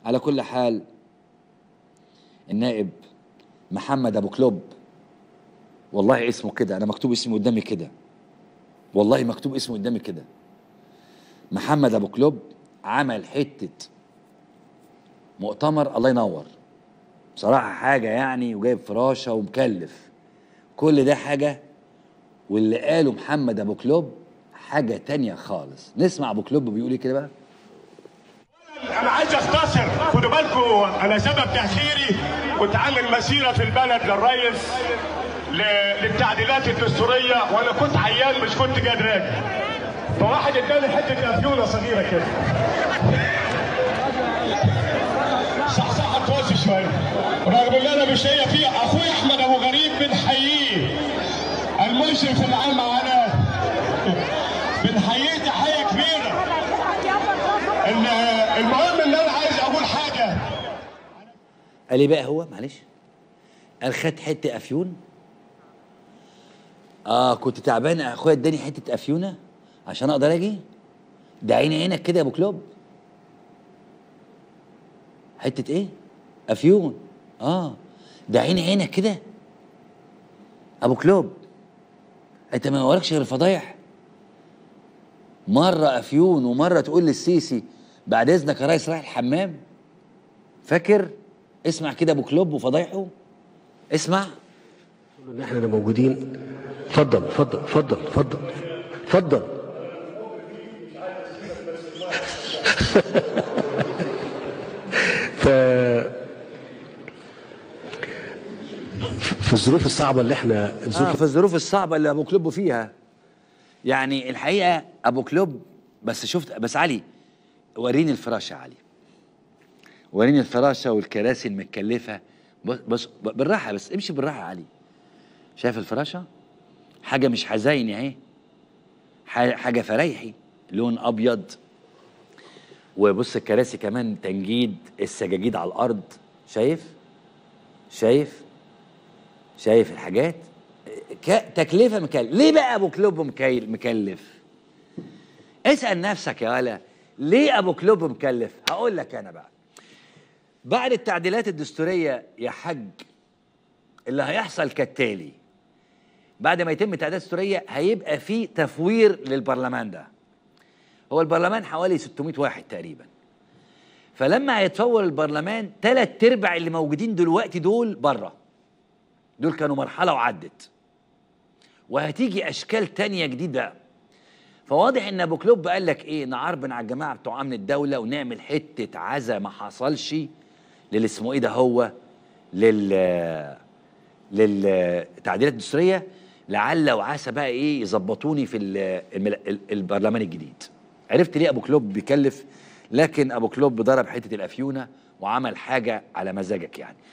على كل حال النائب محمد ابو كلوب والله اسمه كده انا مكتوب اسمه قدامي كده والله مكتوب اسمه قدامي كده محمد ابو كلوب عمل حته مؤتمر الله ينور بصراحه حاجه يعني وجايب فراشه ومكلف كل ده حاجه واللي قاله محمد ابو كلوب حاجه تانية خالص نسمع ابو كلوب بيقول ايه كده بقى انا عايز اختصر خدوا بالكم انا سبب تاخيري كنت عامل مسيره في البلد للريس ل- للتعديلات الدستوريه وانا كنت عيان مش كنت جاي راجع فواحد اداني حته افيونه صغيره كده صحصحت راسي شويه رغم ان انا مش هي فيه اخويا احمد ابو غريب بنحييه المشرف العام معانا بنحييه تحيه كبيره ال- المهم ان انا عايز اقول حاجه قال ايه بقى هو معلش قال خد حته افيون اه كنت تعبان اخويا اداني حته افيونه عشان اقدر اجي ده عيني عينك كده يا ابو كلوب حته ايه افيون اه ده عيني عينك كده ابو كلوب انت ما وراكش غير الفضايح مره افيون ومره تقول للسيسي بعد اذنك يا ريس رايح الحمام فاكر اسمع كده ابو كلوب وفضايحه اسمع ان احنا اللي موجودين اتفضل اتفضل اتفضل اتفضل اتفضل ف في الظروف الصعبه اللي احنا آه الظروف في الظروف الصعبه اللي ابو كلوب فيها يعني الحقيقه ابو كلوب بس شفت بس علي وريني الفراشه يا علي وريني الفراشه والكراسي المتكلفه بص بص بالراحه بس امشي بالراحه يا علي شايف الفراشه حاجه مش حزينه اهي ح- حاجه فريحي لون ابيض وبص الكراسي كمان تنجيد السجاجيد على الارض شايف شايف شايف الحاجات ك... تكلفه مكلف ليه بقى ابو كلوب مكيل مكلف اسال نفسك يا ولا ليه ابو كلوب مكلف هقول لك انا بقى بعد التعديلات الدستوريه يا حاج اللي هيحصل كالتالي بعد ما يتم التعديلات الدستوريه هيبقى في تفوير للبرلمان ده هو البرلمان حوالي 600 واحد تقريبا فلما هيتفور البرلمان ثلاث ارباع اللي موجودين دلوقتي دول بره دول كانوا مرحلة وعدت وهتيجي أشكال تانية جديدة فواضح إن أبو كلوب قال لك إيه نعربن على الجماعة بتوع أمن الدولة ونعمل حتة عزا ما حصلش للي اسمه إيه ده هو لل للتعديلات الدستورية لعل وعسى بقى إيه يظبطوني في ال- المل- ال- البرلمان الجديد عرفت ليه أبو كلوب بيكلف لكن أبو كلوب ضرب حتة الأفيونة وعمل حاجة على مزاجك يعني